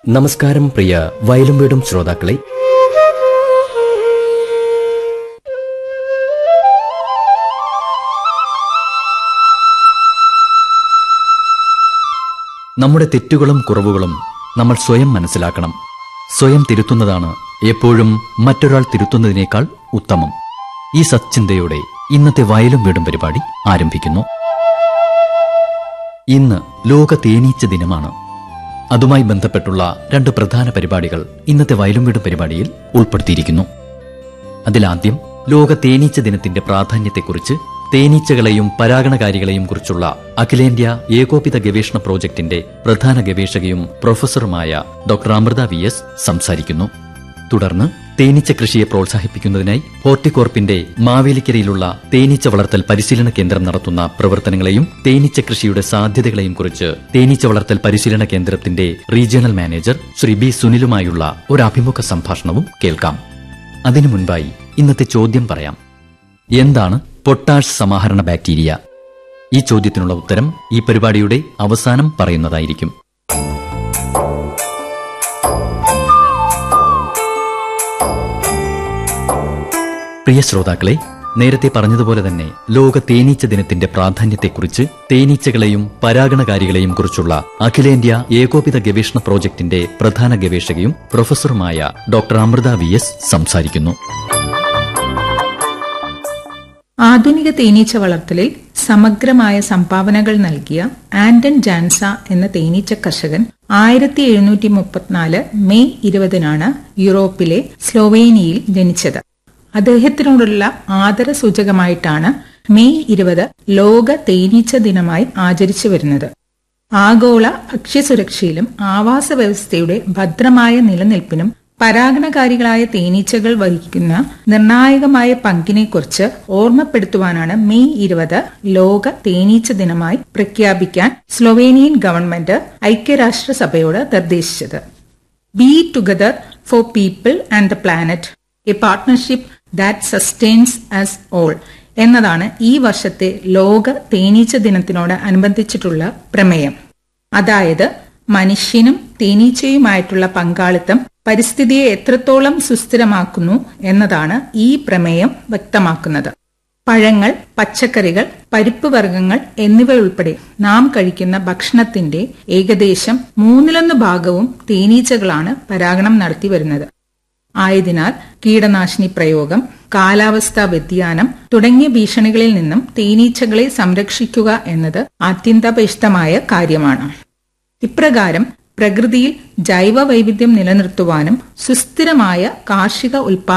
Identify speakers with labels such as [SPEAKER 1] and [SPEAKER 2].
[SPEAKER 1] നമസ്കാരം പ്രിയ വയലും വീടും ശ്രോതാക്കളെ നമ്മുടെ തെറ്റുകളും കുറവുകളും നമ്മൾ സ്വയം മനസ്സിലാക്കണം സ്വയം തിരുത്തുന്നതാണ് എപ്പോഴും മറ്റൊരാൾ തിരുത്തുന്നതിനേക്കാൾ ഉത്തമം ഈ സച്ചിന്തയോടെ ഇന്നത്തെ വയലും വീടും പരിപാടി ആരംഭിക്കുന്നു ഇന്ന് ലോക തേനീച്ച ദിനമാണ് അതുമായി ബന്ധപ്പെട്ടുള്ള രണ്ട് പ്രധാന പരിപാടികൾ ഇന്നത്തെ വയലും വീടും പരിപാടിയിൽ ഉൾപ്പെടുത്തിയിരിക്കുന്നു അതിലാദ്യം ലോക തേനീച്ച ദിനത്തിന്റെ പ്രാധാന്യത്തെക്കുറിച്ച് തേനീച്ചകളെയും പരാഗണകാരികളെയും കുറിച്ചുള്ള അഖിലേന്ത്യാ ഏകോപിത ഗവേഷണ പ്രോജക്ടിന്റെ പ്രധാന ഗവേഷകയും പ്രൊഫസറുമായ ഡോക്ടർ അമൃത വി എസ് സംസാരിക്കുന്നു തുടർന്ന് തേനീച്ച കൃഷിയെ പ്രോത്സാഹിപ്പിക്കുന്നതിനായി ഹോർട്ടികോർപ്പിന്റെ മാവേലിക്കരയിലുള്ള തേനീച്ച വളർത്തൽ പരിശീലന കേന്ദ്രം നടത്തുന്ന പ്രവർത്തനങ്ങളെയും തേനീച്ച കൃഷിയുടെ സാധ്യതകളെയും കുറിച്ച് തേനീച്ച വളർത്തൽ പരിശീലന കേന്ദ്രത്തിന്റെ റീജിയണൽ മാനേജർ ശ്രീ ബി സുനിലുമായുള്ള ഒരു അഭിമുഖ സംഭാഷണവും കേൾക്കാം അതിനു മുൻപായി ഇന്നത്തെ ചോദ്യം പറയാം എന്താണ് പൊട്ടാഷ് സമാഹരണ ബാക്ടീരിയ ഈ ചോദ്യത്തിനുള്ള ഉത്തരം ഈ പരിപാടിയുടെ അവസാനം പറയുന്നതായിരിക്കും പ്രിയ ശ്രോതാക്കളെ നേരത്തെ പറഞ്ഞതുപോലെ തന്നെ ലോക തേനീച്ച ദിനത്തിന്റെ പ്രാധാന്യത്തെക്കുറിച്ച് തേനീച്ചകളെയും പരാഗണകാരികളെയും കുറിച്ചുള്ള അഖിലേന്ത്യാ ഏകോപിത ഗവേഷണ പ്രോജക്ടിന്റെ പ്രധാന ഗവേഷകയും പ്രൊഫസറുമായ ഡോക്ടർ അമൃത വി എസ് സംസാരിക്കുന്നു
[SPEAKER 2] ആധുനിക തേനീച്ച വളർത്തലിൽ സമഗ്രമായ സംഭാവനകൾ നൽകിയ ആൻഡൻ ജാൻസ എന്ന തേനീച്ച കർഷകൻ ആയിരത്തി എഴുന്നൂറ്റി മുപ്പത്തിനാല് മെയ് ഇരുപതിനാണ് യൂറോപ്പിലെ സ്ലോവേനിയയിൽ ജനിച്ചത് അദ്ദേഹത്തിനോടുള്ള ആദര സൂചകമായിട്ടാണ് മെയ് ഇരുപത് ലോക തേനീച്ച ദിനമായി ആചരിച്ചു വരുന്നത് ആഗോള ഭക്ഷ്യസുരക്ഷയിലും ആവാസ വ്യവസ്ഥയുടെ ഭദ്രമായ നിലനിൽപ്പിനും പരാഗണകാരികളായ തേനീച്ചകൾ വഹിക്കുന്ന നിർണായകമായ പങ്കിനെക്കുറിച്ച് ഓർമ്മപ്പെടുത്തുവാനാണ് മെയ് ഇരുപത് ലോക തേനീച്ച ദിനമായി പ്രഖ്യാപിക്കാൻ സ്ലൊവേനിയൻ ഗവൺമെന്റ് ഐക്യരാഷ്ട്രസഭയോട് നിർദ്ദേശിച്ചത് be together for people and the planet a partnership that sustains us all എന്നതാണ് ഈ വർഷത്തെ ലോക തേനീച്ച ദിനത്തിനോട് അനുബന്ധിച്ചിട്ടുള്ള പ്രമേയം അതായത് മനുഷ്യനും തേനീച്ചയുമായിട്ടുള്ള പങ്കാളിത്തം പരിസ്ഥിതിയെ എത്രത്തോളം സുസ്ഥിരമാക്കുന്നു എന്നതാണ് ഈ പ്രമേയം വ്യക്തമാക്കുന്നത് പഴങ്ങൾ പച്ചക്കറികൾ പരിപ്പ് വർഗ്ഗങ്ങൾ എന്നിവയുൾപ്പെടെ നാം കഴിക്കുന്ന ഭക്ഷണത്തിന്റെ ഏകദേശം മൂന്നിലൊന്ന് ഭാഗവും തേനീച്ചകളാണ് പരാഗണം നടത്തി വരുന്നത് ആയതിനാൽ കീടനാശിനി പ്രയോഗം കാലാവസ്ഥാ വ്യതിയാനം തുടങ്ങിയ ഭീഷണികളിൽ നിന്നും തേനീച്ചകളെ സംരക്ഷിക്കുക എന്നത് അത്യന്താപേക്ഷിതമായ കാര്യമാണ് ഇപ്രകാരം പ്രകൃതിയിൽ ജൈവ വൈവിധ്യം നിലനിർത്തുവാനും സുസ്ഥിരമായ കാർഷിക ഉൽപാദന